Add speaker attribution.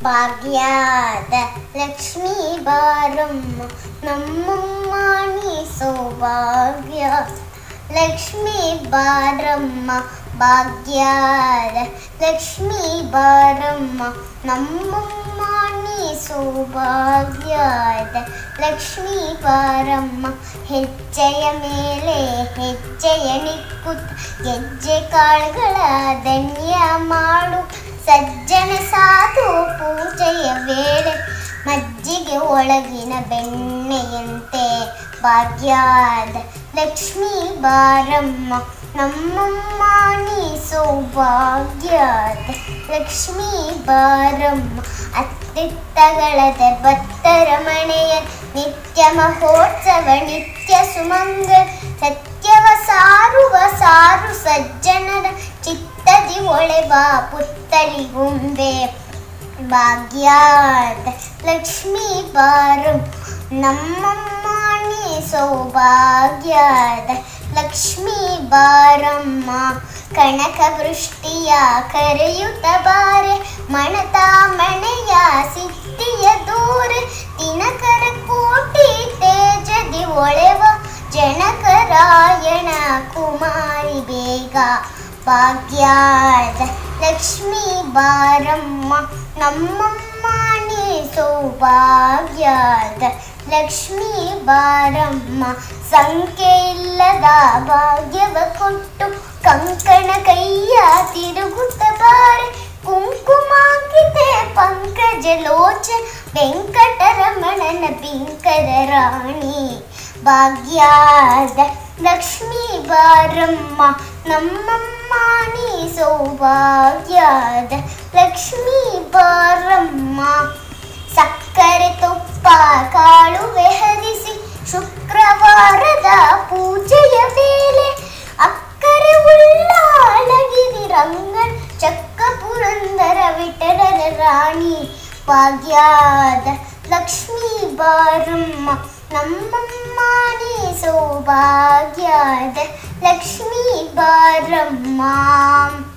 Speaker 1: ಭಾಗ್ಯದ ಲಕ್ಷ್ಮೀ ಬಾರಮ್ಮ ನಮ್ಮಮ್ಮ ನೀ ಸೌಭಾಗ್ಯ ಲಕ್ಷ್ಮೀ ಬಾರಮ್ಮ ಭಾಗ್ಯದ ಲಕ್ಷ್ಮೀ ಬಾರಮ್ಮ ನಮ್ಮಮ್ಮ ನೀ ಸೌಭಾಗ್ಯದ ಲಕ್ಷ್ಮೀ ಬಾರಮ್ಮ ಹೆಜ್ಜೆಯ ಮೇಲೆ ಹೆಜ್ಜೆಯ ನಿಕ್ಕುತ್ತ ಗೆಜ್ಜೆ ಕಾಳುಗಳ ಧನ್ಯ ಮಾಡು ಸಜ್ಜನ ಸಾಧು ಪೂಜೆಯ ವೇಳೆ ಮಜ್ಜಿಗೆ ಒಳಗಿನ ಬೆಣ್ಣೆಯಂತೆ ಭಾಗ್ಯದ ಲಕ್ಷ್ಮೀ ಬಾರಮ್ಮ ನಮ್ಮಮ್ಮ ನೀ ಸೌಭಾಗ್ಯದ ಲಕ್ಷ್ಮೀ ಬಾರಮ್ಮ ಅತ್ತಿತ್ತಗಳದ ಭಕ್ತರ ಮನೆಯ ನಿತ್ಯ ಮಹೋತ್ಸವ ನಿತ್ಯ ಸುಮಂಗ ಸತ್ಯವ ಸಾರುವ ಸಾರು ಸಜ್ಜನರ ಚಿತ್ತದಿ ಒಳೆವ ಪುತ್ತಳಿಗುಂಬೆ ಭಾಗ್ಯದ ಲಕ್ಷ್ಮೀ ಬಾರಂ ನಮ್ಮಮ್ಮ ನೀ ಸೌಭಾಗ್ಯದ ಲಕ್ಷ್ಮೀ ಬಾರಮ್ಮ ಕನಕ ವೃಷ್ಟಿಯ ಕರೆಯುತ್ತ ಬಾರೆ ಮಣತ ಮಣೆಯ ಸಿದ್ಧಿಯ ದೂರ ದಿನಕರ ಕೋಟಿ ತೇಜದಿ ಒಳೆವ ಜನಕರಾಯಣ ಕುಮಾರಿ ಬೇಗ ಭಾಗ್ಯದ ಲಕ್ಷ್ಮೀ ಬಾರಮ್ಮ ನಮ್ಮಮ್ಮ ನೀ ಸೌಭಾಗ್ಯದ ಲಕ್ಷ್ಮೀ ಬಾರಮ್ಮ ಸಂಖ್ಯೆ ಇಲ್ಲದ ಭಾಗ್ಯವ ಕೊಟ್ಟು ಕಂಕಣ ಕೈಯ ತಿರುಗುತ್ತ ಬಾರೆ ಕುಂಕುಮಾಂಕಿತೆ ಪಂಕಜ ಲೋಚನ ವೆಂಕಟರಮಣನ ಪಿಂಕದ ರಾಣಿ ಭಾಗ್ಯದ ಲಕ್ಷ್ಮೀ ಬಾರಮ್ಮ ನಮ್ಮಮ್ಮ ನೀ ಸೌಭಾಗ್ಯದ ಲಕ್ಷ್ಮೀ ಬಾರಮ್ಮ ಸಕ್ಕರೆ ತುಪ್ಪ ಕಾಳುವೆ ಹರಿಸಿ ಶುಕ್ರವಾರದ ಪೂಜೆಯ ವೇಳೆ ಅಕ್ಕರೆ ಉಳ್ಳ ಅಳಗಿರಿ ರಂಗನ್ ಚಕ್ಕ ಪುರಂದರ ವಿಠಲರ ರಾಣಿ ಭಾಗ್ಯದ ಲಕ್ಷ್ಮೀ ಬಾರಮ್ಮ ನಮ್ಮಮ್ಮ ನೀ ಸೌಭಾಗ್ಯದ ಲಕ್ಷ್ಮೀ ಬಾರಮ್ಮ